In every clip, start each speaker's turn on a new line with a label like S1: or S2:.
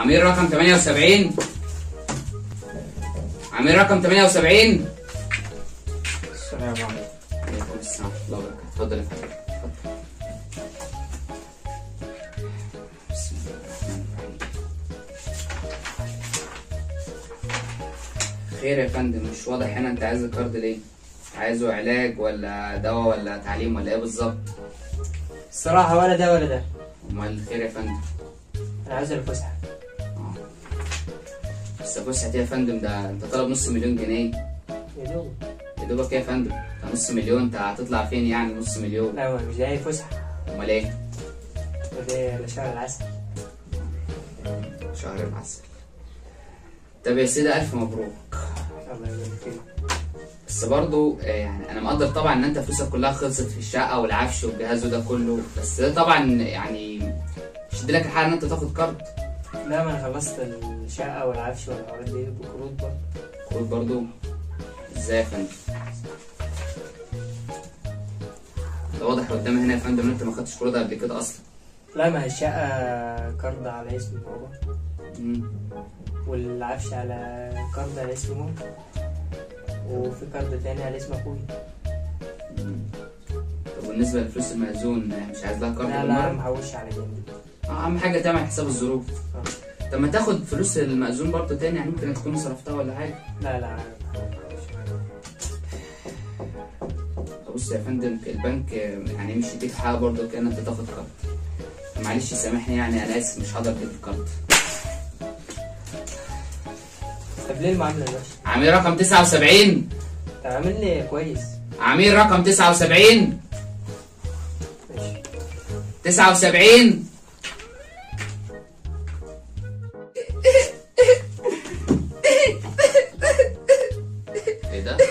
S1: عميل رقم 78 عميل رقم 78
S2: السلام عليكم
S1: عليكم السلام ورحمة الله وبركاته اتفضل يا فندم اتفضل. بسم الله الرحمن الرحيم. خير يا فندم مش واضح هنا انت عايز الكارد ليه؟ عايزه علاج ولا دواء ولا تعليم ولا ايه بالظبط؟
S2: الصراحة ولا ده ولا ده
S1: امال خير يا فندم؟
S2: أنا عايز الفسحة
S1: اه بس فسحة ايه يا فندم ده انت طالب نص مليون جنيه
S2: يا دوب
S1: يا دوبك ايه يا فندم؟ ده نص مليون انت هتطلع فين يعني نص مليون؟
S2: لا ما مش لاقي فسحة
S1: امال ايه؟
S2: وده لشهر العسل
S1: شهر العسل طب يا سيدي ألف مبروك
S2: الله يبارك فيك
S1: بس برضو آه، يعني أنا مقدر طبعا إن أنت فلوسك كلها خلصت في الشقة والعفش والجهاز وده كله بس ده طبعا يعني مش لك الحال إن أنت تاخد كارد
S2: لا ما أنا خلصت الشقة والعفش والحوارات دي بقروض برضه
S1: كروت برضو إزاي يا فندم؟ ده واضح قدامي هنا يا فندم إن أنت ما خدتش كروت قبل كده أصلا
S2: لا ما هي الشقة كارد على اسم بابا
S1: مم.
S2: والعفش على كارد على اسم ماما وفي كارد تاني على اسم أخوي
S1: مم. طب بالنسبة للفلوس المأذون آه، مش عايز لها كارد
S2: لا لا
S1: بالمرة؟
S2: محوش على جنب
S1: آه، أهم حاجة تعمل حساب الظروف
S2: آه.
S1: طب ما تاخد فلوس المأذون برضه تاني يعني ممكن تكون صرفتها ولا حاجة
S2: لا لا
S1: بص يا فندم البنك يعني مش يديك حاجه برضه كان انت تاخد كارت معلش سامحني يعني انا اسف مش هقدر اديك الكارت
S2: طب ليه المعاملة دي وحشة؟
S1: عميل رقم 79
S2: طب عامل لي كويس
S1: عميل رقم 79
S2: ماشي
S1: 79 ايه ده؟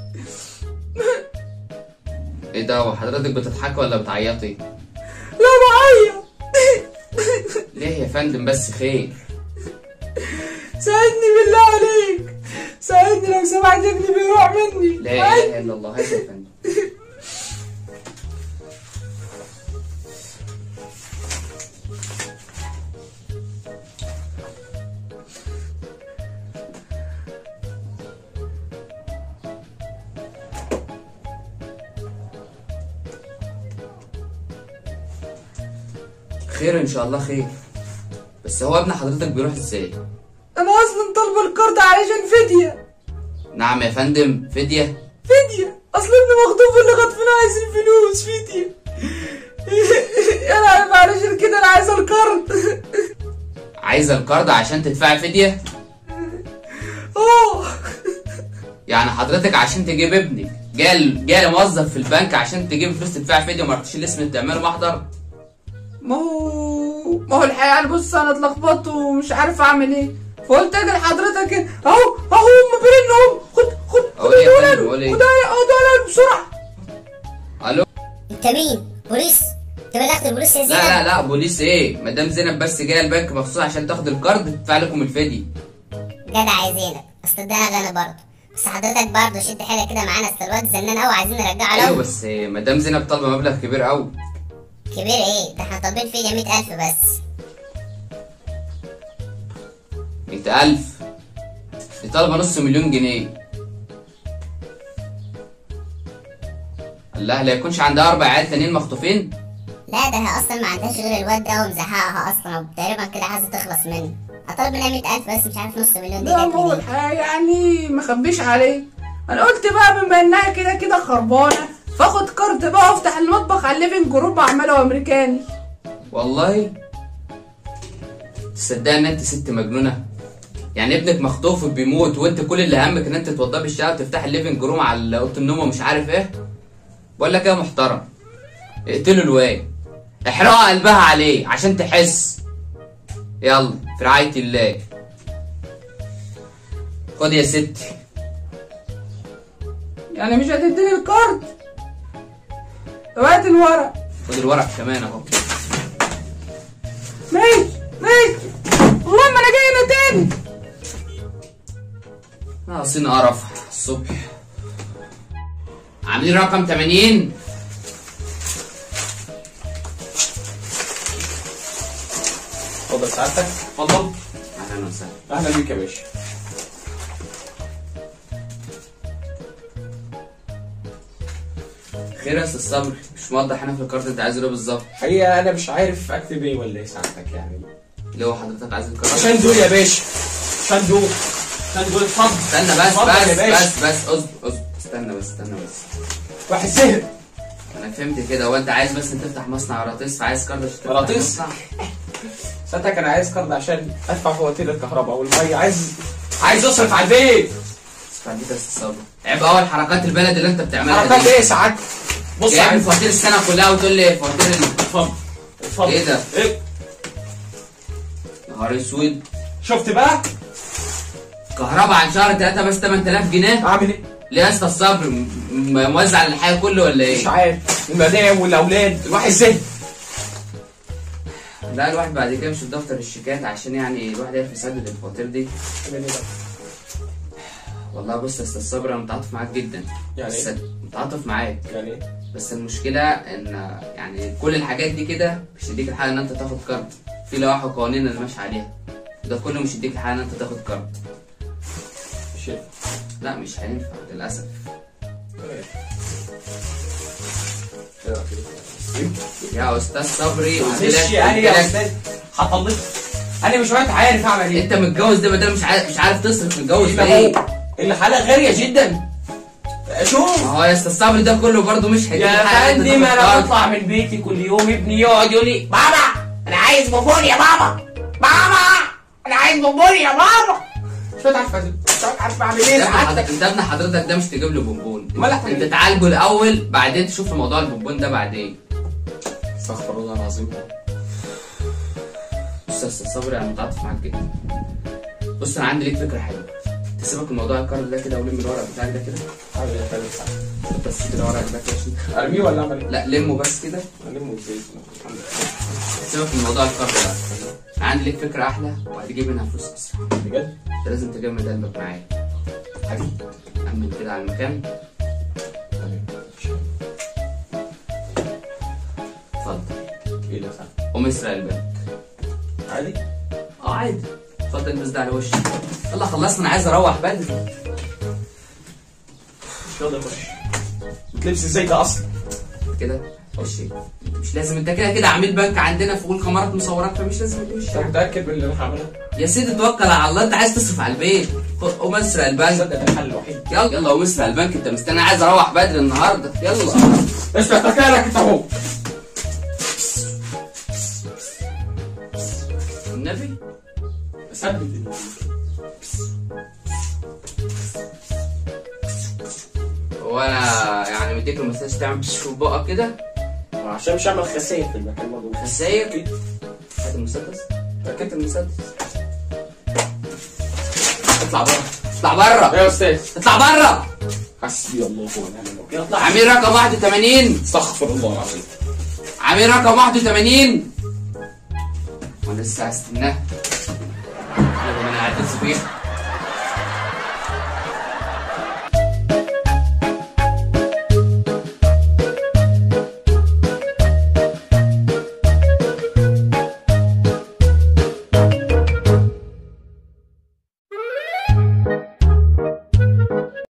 S1: ايه ده هو حضرتك بتضحكي ولا بتعيطي؟
S2: لا بعيط
S1: ليه يا فندم بس خير؟
S2: ساعدني بالله عليك ساعدني لو سمحت ابني بيروح مني
S1: لا اله الا الله هذا يا فندم خير ان شاء الله خير بس هو ابن حضرتك بيروح ازاي
S2: انا اصلا طالبه الكارت علشان فديه
S1: نعم يا فندم فدية
S2: فديه اصل ابني مخطوف اللي خطفنا عايز الفلوس فديه انا عارف علشان كده انا عايزه الكارت
S1: عايزة القرض عشان تدفعي فدية
S2: اه
S1: يعني حضرتك عشان تجيب ابنك جال جالي موظف في البنك عشان تجيب فلوس تدفعي فدية وما رحتش الاسم تعمله محضر
S2: ما هو ما هو الحقيقه بص انا اتلخبطت ومش عارف اعمل ايه فقلت اجي لحضرتك كده اهو اهو هم بيرنوا خد خد
S1: أقول
S2: خد
S1: إيه يا
S2: دول
S1: فندم؟ أقول إيه؟
S2: خد دول بسرعه
S1: الو
S3: انت مين؟ بوليس؟ انت بلغت البوليس يا زينب؟
S1: لا لا لا بوليس ايه مدام زينب بس جايه البنك مخصوص عشان تاخد القرض تدفع لكم الفدية
S3: جدع يا زينب اصل ده غنى برضه بس حضرتك برضه شد حيلك كده معانا اصل الواد زنان قوي عايزين نرجعه
S1: ايوه
S3: له
S1: بس إيه، مدام زينب طالبه مبلغ كبير قوي
S3: كبير ايه؟ ده احنا طالبين فيه 100000 بس
S1: 100000 دي طالبه نص مليون جنيه الله لا يكونش عندها اربع عيال تانيين مخطوفين
S3: لا ده هي اصلا ما عندهاش غير الواد ده ومزهقها اصلا وتقريبا كده عايزه تخلص منه اطلب منها 100000 بس مش عارف نص مليون دي
S2: لا
S3: جت
S2: هو
S3: منين
S2: الحقيقة يعني ما اخبيش عليك انا قلت بقى بما انها كده كده خربانه فاخد كارت بقى وافتح المطبخ على الليفنج جروب اعمله امريكاني
S1: والله تصدق ان انت ست مجنونه يعني ابنك مخطوف وبيموت وانت كل اللي همك ان انت توضبي الشقه وتفتح الليفنج روم على اوضه النوم ومش عارف ايه بقول لك ايه يا محترم اقتلوا الواد احرقوا قلبها عليه عشان تحس يلا في رعايه الله خد يا ستي
S2: يعني مش هتديني الكارت طب هات الورق
S1: خد الورق كمان اهو
S2: ماشي ماشي والله ما انا جاي هنا تاني
S1: ناقصين قرف الصبح عاملين رقم 80 اتفضل سعادتك اتفضل اهلا وسهلا
S2: اهلا بيك يا باشا
S1: خير يا استاذ صبري مش موضح هنا في الكارت انت عايز ايه بالظبط
S2: حقيقة انا مش عارف اكتب ايه ولا ايه ساعتك يعني
S1: اللي هو حضرتك عايز الكارت
S2: عشان دول يا باشا عشان دول عشان دول اتفضل
S1: استنى بس
S2: اتفضل يا
S1: بس
S2: باشا.
S1: بس بس اصبر اصبر استنى بس استنى بس
S2: واحد سهر
S1: انا فهمت كده هو انت عايز بس تفتح مصنع قراطيس فعايز كارد عشان تفتح
S2: قراطيس؟
S1: مصنع؟
S2: ساعتك انا عايز كارد عشان ادفع فواتير الكهرباء والمية عايز عايز اصرف على البيت
S1: اسمع دي يا استاذ صبري عيب اول حركات البلد اللي انت بتعملها
S2: حركات
S1: دي
S2: ايه ساعات بص
S1: جايب
S2: عايز
S1: فواتير السنه كلها وتقول لي فواتير ال-
S2: اتفضل اتفضل
S1: ايه ده؟
S2: ايه
S1: نهار اسود
S2: شفت بقى
S1: كهرباء عن شهر 3 بس 8000 جنيه
S2: اعمل ايه
S1: ليه يا استاذ صبري م- م- موزع الحي كله ولا
S2: مش
S1: ايه؟
S2: عارف المدام والاولاد الواحد زهق
S1: لا الواحد بعد كده مش في دفتر الشيكات عشان يعني الواحد يعرف يسدد الفواتير دي
S2: اعمل ايه بقى
S1: والله بص يا استاذ صبري انا متعاطف معاك جدا
S2: يعني
S1: بس
S2: ايه
S1: متعاطف معاك
S2: يعني ايه
S1: بس المشكلة ان يعني كل الحاجات دي كده مش هيديك الحق ان انت تاخد كارت في لوائح وقوانين اللي ماشي عليها ده كله مش هيديك الحق ان انت تاخد كارت
S2: مش ايه
S1: لا مش هينفع للاسف يا استاذ صبري قلت
S2: معلش
S1: لك
S2: يعني يا
S1: قلت لك
S2: استاذ هطلق انا مش وقت عارف اعمل ايه
S1: انت متجوز ده بدل مش عارف مش عارف تصرف متجوز
S2: ما
S1: ليه؟
S2: هو الحالة غالية جدا شوف
S1: ما هو يا استاذ صبري ده كله برضه مش هيديك
S2: يا
S1: الحق ان انت
S2: فندم
S1: تاخد
S2: انا
S1: كارت.
S2: بطلع من بيتي كل يوم ابني يقعد يقول لي بابا انا عايز بونبون يا بابا بابا انا عايز بونبون يا بابا مش عارف مش عارف اعمل ايه
S1: ده ابن
S2: ساعتك
S1: حضرتك- انت ابن حضرتك ده مش تجيب له بونبون
S2: امال
S1: انت
S2: احنا ايه؟
S1: تعالجه الاول بعدين تشوف موضوع البونبون ده بعدين
S2: استغفر الله العظيم
S1: بص يا استاذ صبري انا متعاطف معاك جدا بص انا عندي ليك فكره حلوه تسيبك من موضوع الكارد ده كده ولم الورق بتاعك ده كده
S2: عامل ايه يا فندم ساعتك؟
S1: حط بس كده ورقك ده كده عشان
S2: ارميه ولا اعمل ايه؟
S1: لا لمه بس كده
S2: المه ازاي؟
S1: سيبك من موضوع الكارد ده انا عندي ليك فكره احلى وهتجيب منها فلوس اسرع
S2: بجد؟
S1: انت لازم تجمد قلبك معايا
S2: حبيبي
S1: امن كده على المكان اتفضل
S2: ايه ده ساعتك؟
S1: قوم اسرق البنك
S2: عادي؟
S1: اه عادي اتفضل البس ده على وشك يلا خلصنا انا عايز اروح بدري
S2: مش راضي اخش بتلبس ازاي ده اصلا؟
S1: كده خش مش لازم انت كده كده عميل بنك عندنا في كل كاميرات مصورات فمش لازم تخش
S2: انت متاكد من اللي انا هعمله؟
S1: يا سيدي توكل على الله انت عايز تصرف على البيت خد- قوم اسرق البنك
S2: تصدق ده الحل الوحيد
S1: يلا يلا قوم اسرق البنك انت مستني عايز اروح بدري النهارده يلا
S2: اسمع تفكيرك انت اهو
S1: النبي
S2: ثبت
S1: هو انا يعني مديك المساج تعمل بش في بقك كده
S2: عشان مش هعمل خسائر في المكان برضه
S1: خساير هات المسدس ركبت المسدس اطلع بره اطلع بره
S2: يا استاذ
S1: اطلع بره
S2: حسبي الله ونعم الوكيل اطلع
S1: عميل رقم 81
S2: استغفر الله العظيم
S1: عميل رقم 81 وانا لسه هستناه يلا انا قاعد فيها